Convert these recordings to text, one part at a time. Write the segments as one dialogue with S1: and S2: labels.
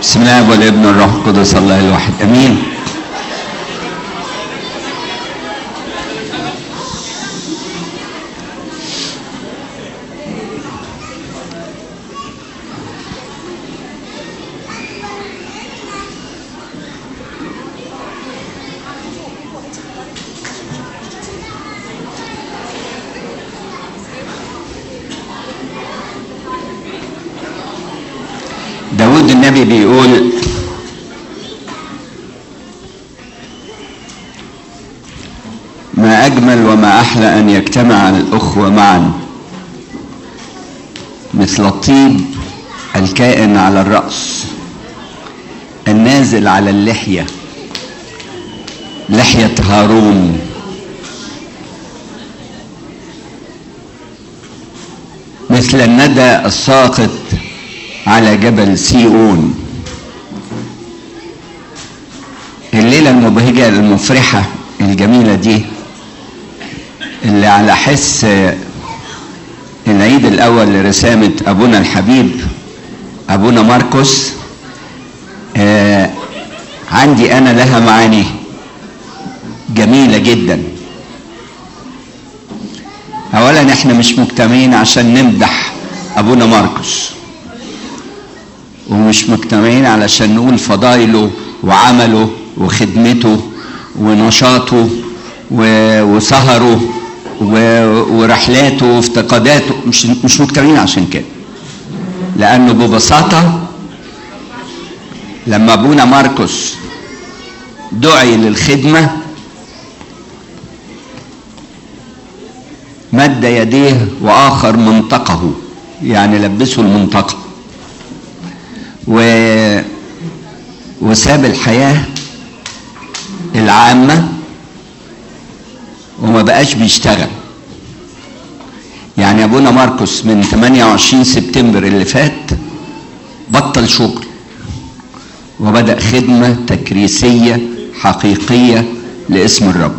S1: بسم الله والابن والروح القدس الله الواحد امين داود النبي بيقول ما أجمل وما أحلى أن يجتمع الأخوة معا مثل الطيب الكائن على الرأس النازل على اللحية لحية هارون مثل الندى الساقط على جبل سيئون الليلة المبهجة المفرحة الجميلة دي اللي على حس العيد الأول لرسامة أبونا الحبيب أبونا ماركوس آه عندي أنا لها معاني جميلة جدا أولا احنا مش مجتمعين عشان نمدح أبونا ماركوس ومش مجتمعين علشان نقول فضايله وعمله وخدمته ونشاطه وسهره ورحلاته وافتقاداته مش مش مجتمعين عشان كده لانه ببساطه لما ابونا ماركوس دعي للخدمه مد يديه واخر منطقه يعني لبسه المنطقه و وساب الحياة العامة وما بقاش بيشتغل يعني ابونا ماركوس من 28 سبتمبر اللي فات بطل شغل وبدأ خدمة تكريسية حقيقية لاسم الرب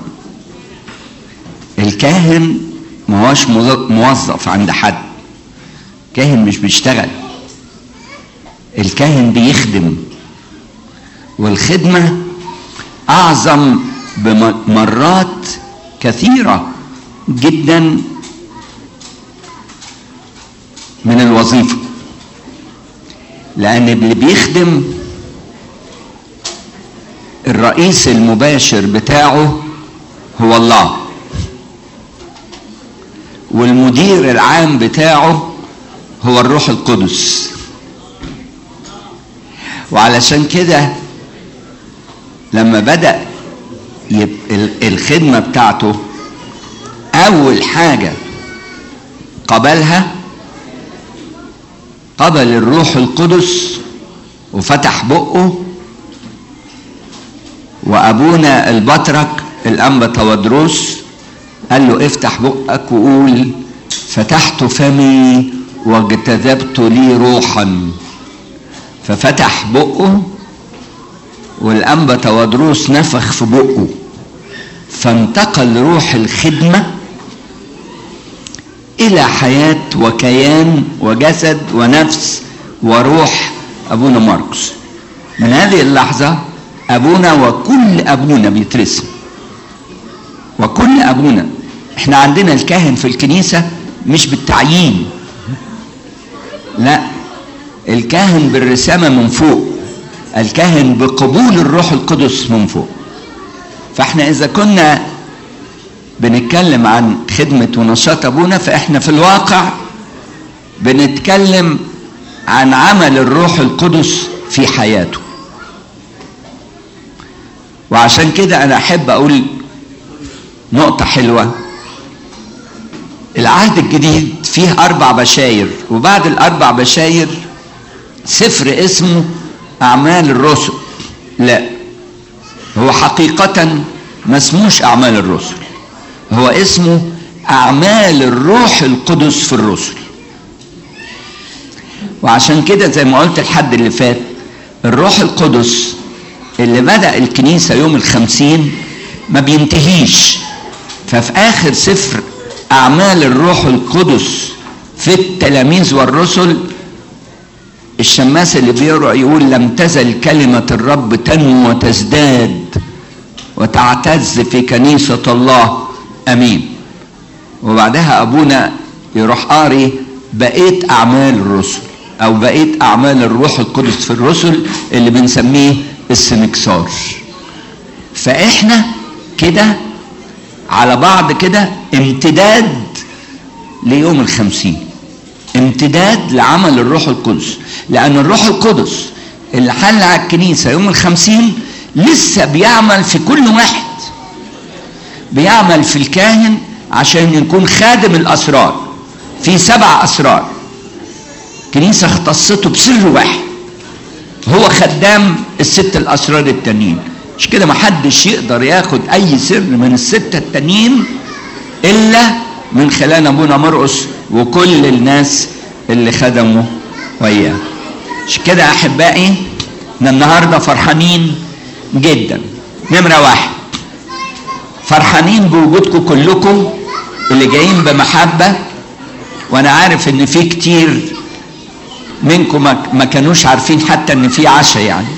S1: الكاهن ما هوش موظف عند حد كاهن مش بيشتغل الكاهن بيخدم والخدمة أعظم بمرات كثيرة جدا من الوظيفة لأن اللي بيخدم الرئيس المباشر بتاعه هو الله والمدير العام بتاعه هو الروح القدس وعلشان كده لما بدأ الخدمة بتاعته أول حاجة قبلها قبل الروح القدس وفتح بقه وأبونا البطرك الأنبا تودروس قال له افتح بقك وقول فتحت فمي واجتذبت لي روحا ففتح بقه والأنبا تودروس نفخ في بقه فانتقل روح الخدمة إلى حياة وكيان وجسد ونفس وروح أبونا ماركوس من هذه اللحظة أبونا وكل أبونا بيترسم وكل أبونا احنا عندنا الكاهن في الكنيسة مش بالتعيين لا الكاهن بالرسامة من فوق الكاهن بقبول الروح القدس من فوق فاحنا اذا كنا بنتكلم عن خدمة ونشاط ابونا فاحنا في الواقع بنتكلم عن عمل الروح القدس في حياته وعشان كده انا احب اقول نقطة حلوة العهد الجديد فيه اربع بشاير وبعد الاربع بشاير سفر اسمه أعمال الرسل لا هو حقيقة ما اسموش أعمال الرسل هو اسمه أعمال الروح القدس في الرسل وعشان كده زي ما قلت الحد اللي فات الروح القدس اللي بدأ الكنيسة يوم الخمسين ما بينتهيش ففي آخر سفر أعمال الروح القدس في التلاميذ والرسل الشماس اللي بيقرأ يقول لم تزل كلمة الرب تنمو وتزداد وتعتز في كنيسة الله أمين وبعدها أبونا يروح قاري بقيت أعمال الرسل أو بقيت أعمال الروح القدس في الرسل اللي بنسميه السنكسار فإحنا كده على بعض كده امتداد ليوم الخمسين امتداد لعمل الروح القدس لأن الروح القدس اللي حل على الكنيسة يوم الخمسين لسه بيعمل في كل واحد بيعمل في الكاهن عشان يكون خادم الأسرار في سبع أسرار كنيسة اختصته بسر واحد هو خدام الست الأسرار التانيين مش كده محدش يقدر ياخد أي سر من الستة التانيين إلا من خلال أبونا مرقس وكل الناس اللي خدموا وياه مش كده أحبائي احنا النهاردة فرحانين جدا نمرة واحد فرحانين بوجودكم كلكم اللي جايين بمحبة وأنا عارف إن في كتير منكم ما كانوش عارفين حتى إن في عشاء يعني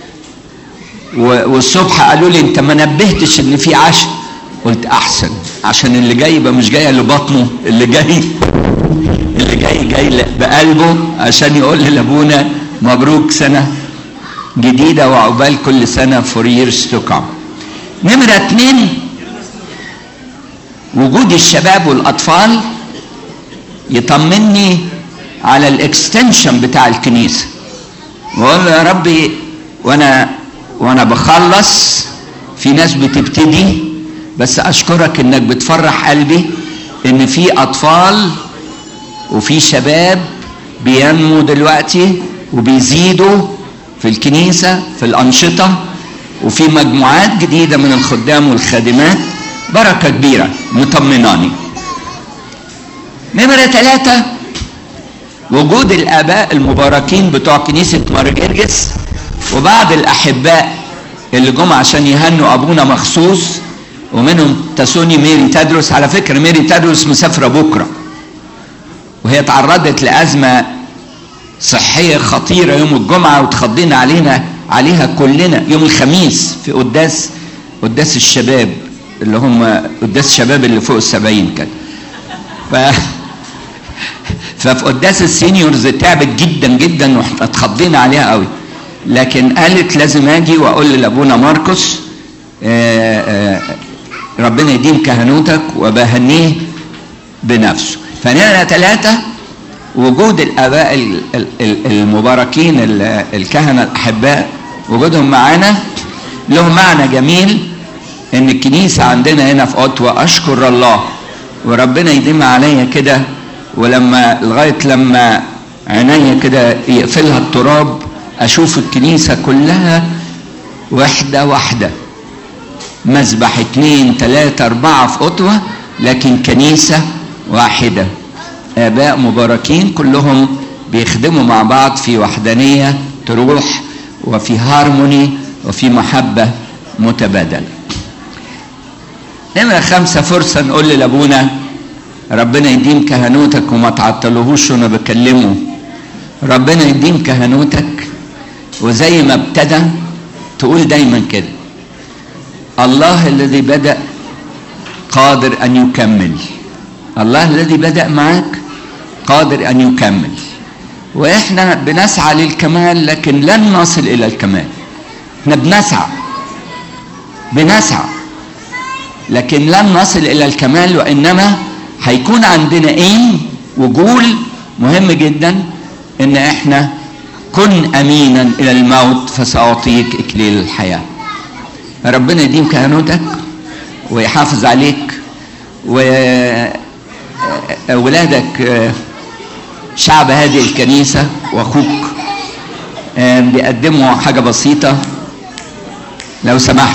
S1: والصبح قالوا لي أنت ما نبهتش إن في عشاء قلت أحسن عشان اللي جاي يبقى مش جاي لبطنه اللي جاي اللي جاي جاي بقلبه عشان يقول لابونا مبروك سنة جديدة وعقبال كل سنة فور years to come نمرة اتنين وجود الشباب والأطفال يطمني على الاكستنشن بتاع الكنيسة وأقول له يا ربي وأنا وأنا بخلص في ناس بتبتدي بس أشكرك إنك بتفرح قلبي إن في أطفال وفي شباب بينمو دلوقتي وبيزيدوا في الكنيسة في الأنشطة وفي مجموعات جديدة من الخدام والخادمات بركة كبيرة مطمناني نمرة ثلاثة وجود الآباء المباركين بتوع كنيسة مارجرجس وبعض الأحباء اللي جم عشان يهنوا أبونا مخصوص ومنهم تسوني ميري تدرس على فكرة ميري تدرس مسافرة بكرة وهي تعرضت لأزمة صحية خطيرة يوم الجمعة وتخضينا علينا عليها كلنا يوم الخميس في قداس قداس الشباب اللي هم قداس الشباب اللي فوق السبعين كده ف ففي قداس السينيورز تعبت جدا جدا واتخضينا عليها قوي لكن قالت لازم اجي واقول لابونا ماركوس آآ آآ ربنا يديم كهنوتك وبهنيه بنفسه فنمرة ثلاثة وجود الآباء المباركين الكهنة الأحباء وجودهم معانا له معنى جميل إن الكنيسة عندنا هنا في أوتوا أشكر الله وربنا يديم عليا كده ولما لغاية لما عينيا كده يقفلها التراب أشوف الكنيسة كلها واحدة واحدة مذبح اتنين تلاتة أربعة في أوتوا لكن كنيسة واحدة آباء مباركين كلهم بيخدموا مع بعض في وحدانية تروح وفي هارموني وفي محبة متبادلة نمرة خمسة فرصة نقول لأبونا ربنا يديم كهنوتك وما تعطلهوش وانا بكلمه ربنا يديم كهنوتك وزي ما ابتدى تقول دايما كده الله الذي بدأ قادر أن يكمل الله الذي بدأ معك قادر أن يكمل وإحنا بنسعى للكمال لكن لن نصل إلى الكمال إحنا بنسعى بنسعى لكن لن نصل إلى الكمال وإنما هيكون عندنا إيه وجول مهم جدا إن إحنا كن أمينا إلى الموت فسأعطيك إكليل الحياة ربنا يديم كهنوتك ويحافظ عليك وأولادك شعب هذه الكنيسة وأخوك بيقدموا حاجة بسيطة لو سمحت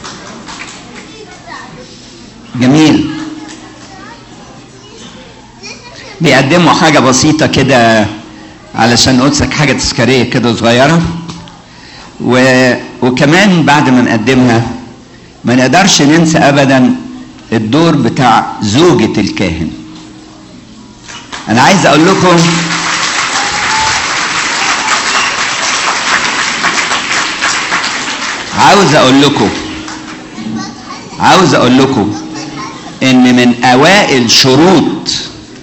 S1: جميل بيقدموا حاجة بسيطة كده علشان قدسك حاجة تذكارية كده صغيرة و... وكمان بعد ما نقدمها ما نقدرش ننسى أبدا الدور بتاع زوجة الكاهن أنا عايز أقول لكم عاوز اقول لكم عاوز اقول لكم ان من اوائل شروط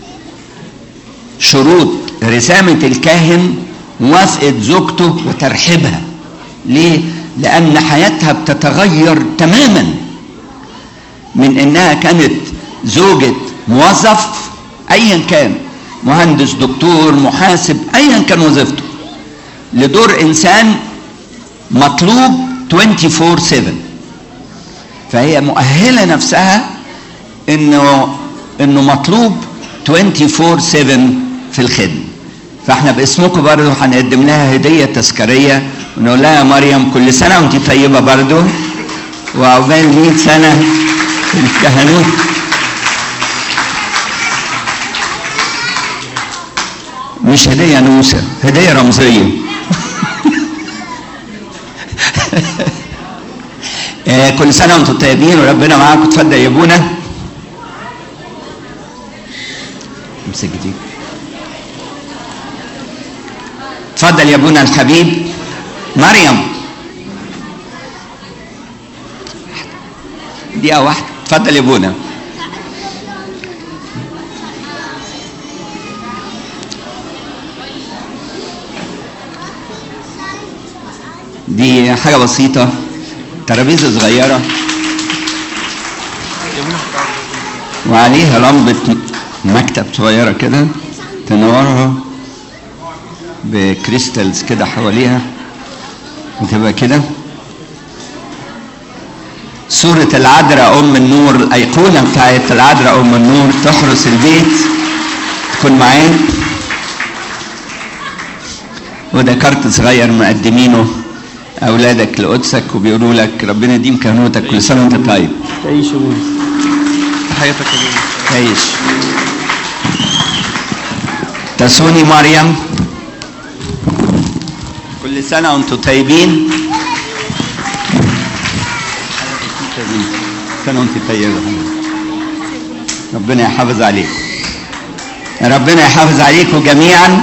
S1: شروط رسامة الكاهن موافقة زوجته وترحيبها ليه؟ لأن حياتها بتتغير تماما من إنها كانت زوجة موظف أيا كان مهندس دكتور محاسب أيا كان وظيفته لدور إنسان مطلوب 24 7 فهي مؤهلة نفسها إنه إنه مطلوب 24 7 في الخدمة فاحنا باسمكم برضه هنقدم لها هدية تذكارية ونقول لها يا مريم كل سنة وانت طيبة برضه وعقبال 100 سنة في الكهنوت مش هدية نوسة هدية رمزية آه، كل سنة وانتم طيبين وربنا معاكم اتفضل يا ابونا امسك دي اتفضل يا ابونا الحبيب مريم دقيقة واحدة اتفضل يا ابونا دي حاجة بسيطة ترابيزة صغيرة وعليها لمبة مكتب صغيرة كده تنورها بكريستالز كده حواليها وتبقى كده صورة العذراء أم النور الأيقونة بتاعت العذراء أم النور تحرس البيت تكون معاك وده كارت صغير مقدمينه أولادك لقدسك وبيقولوا لك ربنا يديم كهنوتك كل سنة وأنت طيب
S2: تعيش يا بونا تحياتك يا بونا
S1: تعيش تسوني مريم كل سنة وانتم طيبين سنة وانت طيبة ربنا يحافظ عليكم ربنا يحافظ عليكم جميعا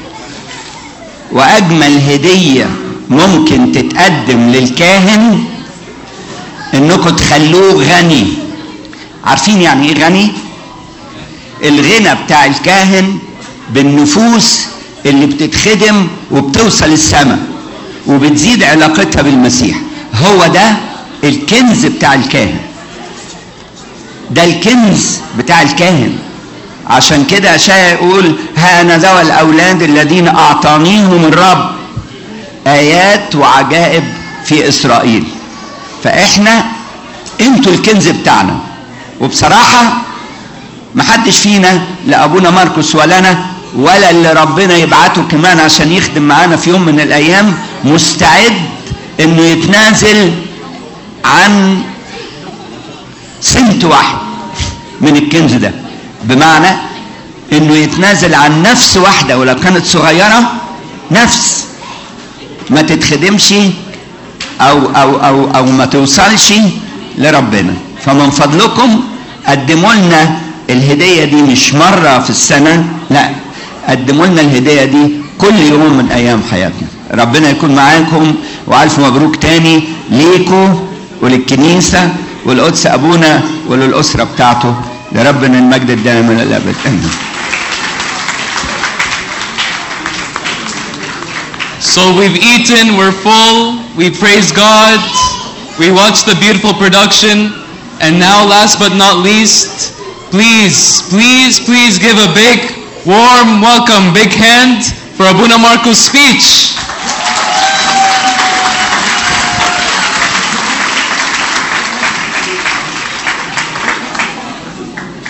S1: وأجمل هدية ممكن تتقدم للكاهن انكم تخلوه غني عارفين يعني ايه غني الغنى بتاع الكاهن بالنفوس اللي بتتخدم وبتوصل السماء وبتزيد علاقتها بالمسيح هو ده الكنز بتاع الكاهن ده الكنز بتاع الكاهن عشان كده اشعيا يقول ها انا ذوى الاولاد الذين اعطانيهم الرب ايات وعجائب في اسرائيل فاحنا انتوا الكنز بتاعنا وبصراحه محدش فينا لا ابونا ماركوس ولا انا ولا اللي ربنا يبعته كمان عشان يخدم معانا في يوم من الايام مستعد انه يتنازل عن سنت واحد من الكنز ده بمعنى انه يتنازل عن نفس واحده ولو كانت صغيره نفس ما تتخدمش او او او او ما توصلش لربنا فمن فضلكم قدموا لنا الهديه دي مش مره في السنه لا قدموا لنا الهديه دي كل يوم من ايام حياتنا ربنا يكون معاكم والف مبروك تاني ليكوا وللكنيسه والقدس ابونا وللاسره بتاعته لربنا المجد الدائم الى الابد امين
S2: So we've eaten, we're full, we praise God, we watched the beautiful production, and now last but not least, please, please, please give a big, warm welcome, big hand for Abuna Marco's speech.